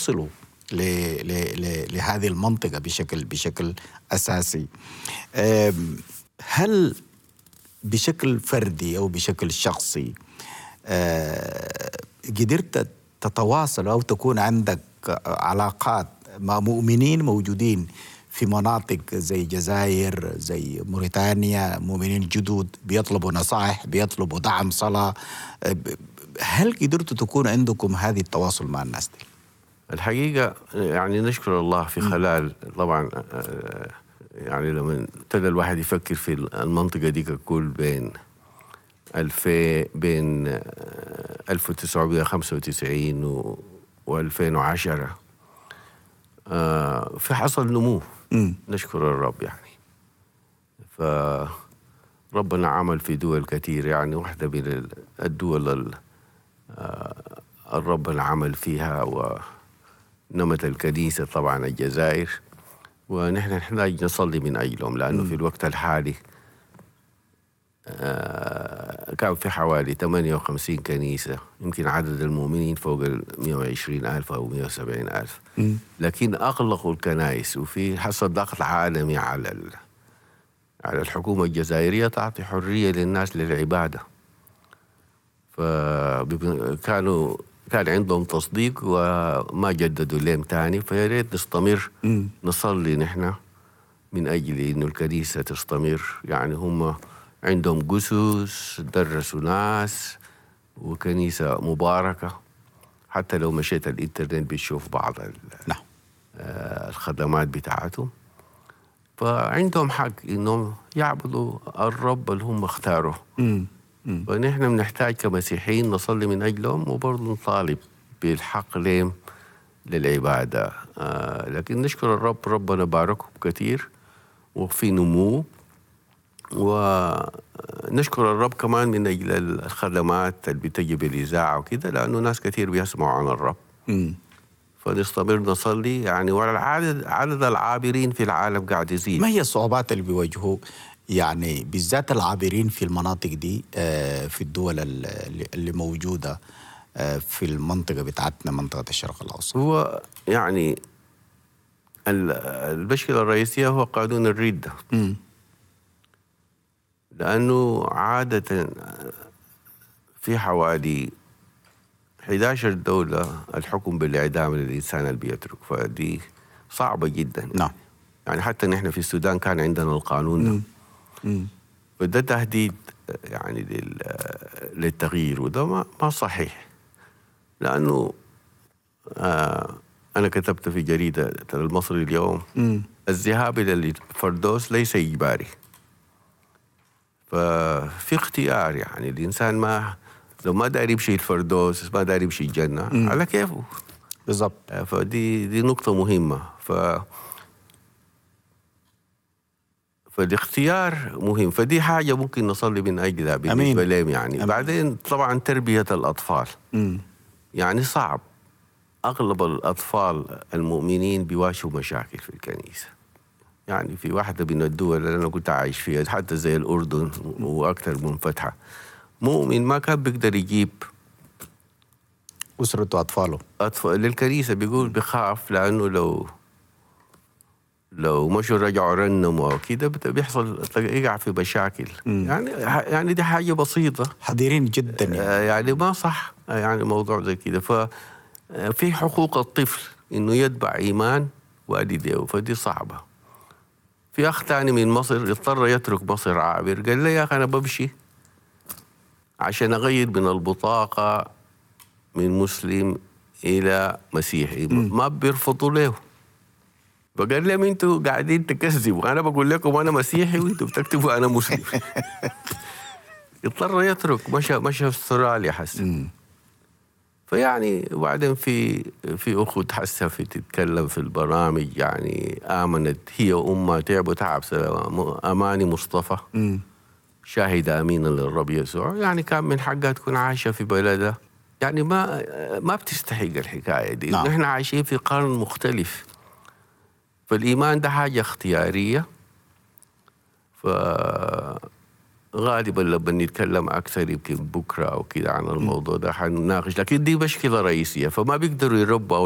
يصلوا ل ل ل لهذه المنطقة بشكل بشكل أساسي آم، هل بشكل فردي أو بشكل شخصي آه، قدرت تتواصل أو تكون عندك علاقات مع مؤمنين موجودين في مناطق زي الجزائر زي موريتانيا مؤمنين جدد بيطلبوا نصائح بيطلبوا دعم صلاة آه، ب- هل قدرتوا تكون عندكم هذه التواصل مع الناس دي؟ الحقيقة يعني نشكر الله في خلال طبعا آه، يعني لما ابتدى الواحد يفكر في المنطقة دي ككل بين الفي بين آه، 1995 و و2010 آه، في حصل نمو نشكر الرب يعني فربنا عمل في دول كثير يعني واحدة من ال- الدول ال- آه، الرب عمل فيها ونمت الكنيسة طبعا الجزائر ونحن نحتاج نصلي من أجلهم لأنه في الوقت الحالي آه، كان في حوالي 58 كنيسة يمكن عدد المؤمنين فوق ال 120 ألف أو 170 ألف لكن أغلقوا الكنائس وفي حصل ضغط عالمي على ال... على الحكومة الجزائرية تعطي حرية للناس للعبادة فكانوا كان عندهم تصديق وما جددوا لهم تاني فيا ريت نستمر نصلي نحن من أجل إنه الكنيسة تستمر يعني هم عندهم جثث درسوا ناس وكنيسة مباركة حتى لو مشيت الإنترنت بتشوف بعض ال- نعم آه، الخدمات بتاعتهم فعندهم حق انهم يعبدوا الرب اللي هم اختاروه ونحن بنحتاج كمسيحيين نصلي من اجلهم وبرضه نطالب بالحق لهم للعباده آه لكن نشكر الرب ربنا باركهم كثير وفي نمو ونشكر الرب كمان من اجل الخدمات اللي بتجي بالاذاعه وكده لانه ناس كثير بيسمعوا عن الرب فنستمر نصلي يعني والعدد عدد العابرين في العالم قاعد يزيد ما هي الصعوبات اللي بيواجهوا يعني بالذات العابرين في المناطق دي آه، في الدول ال- اللي موجودة آه، في المنطقة بتاعتنا منطقة الشرق الأوسط هو يعني ال- المشكلة الرئيسية هو قانون الردة لأنه عادة في حوالي 11 دولة الحكم بالإعدام للإنسان اللي بيترك فدي صعبة جدا نعم يعني حتى نحن في السودان كان عندنا القانون ده فده تهديد يعني لل- للتغيير وده ما, ما صحيح لأنه آه أنا كتبت في جريدة المصري اليوم الذهاب إلى الفردوس ليس إجباري ففي اختيار يعني الإنسان ما لو ما داري يمشي الفردوس ما داري يمشي الجنة على كيفه بالضبط آه، فدي دي نقطة مهمة ف فالاختيار مهم فدي حاجة ممكن نصلي من أجلها بالنسبة أمين. لهم يعني أمين. بعدين طبعا تربية الأطفال يعني صعب أغلب الأطفال المؤمنين بيواجهوا مشاكل في الكنيسة يعني في واحدة من الدول اللي أنا كنت عايش فيها حتى زي الأردن وأكثر منفتحة مؤمن ما كان بيقدر يجيب أسرته وأطفاله أطفال للكنيسة بيقول بخاف لأنه لو لو مشوا رجعوا رنموا أو كده بت- بيحصل يقع في مشاكل يعني يعني دي حاجة بسيطة حذرين جدا يعني. آه، يعني ما صح آه، يعني موضوع زي كده ف آه، في حقوق الطفل انه يتبع ايمان والديه فدي صعبه في اخ تاني من مصر اضطر يترك مصر عابر قال لي يا اخي انا بمشي عشان اغير من البطاقه من مسلم الى مسيحي ما بيرفضوا له فقال لهم انتوا قاعدين تكذبوا انا بقول لكم انا مسيحي وانتوا بتكتبوا انا مسلم اضطر يترك مشى مشى استراليا حسن فيعني وبعدين في في اخت حسه في تتكلم في البرامج يعني امنت هي وامها تعبوا تعب سوا. اماني مصطفى شاهدة أمينة للرب يسوع يعني كان من حقها تكون عايشة في بلدها يعني ما ما بتستحق الحكاية دي نعم. نحن عايشين في قرن مختلف فالإيمان ده حاجة اختيارية ف غالبا لما نتكلم اكثر يمكن بكره او كده عن الموضوع ده حنناقش لكن دي مشكله رئيسيه فما بيقدروا يربوا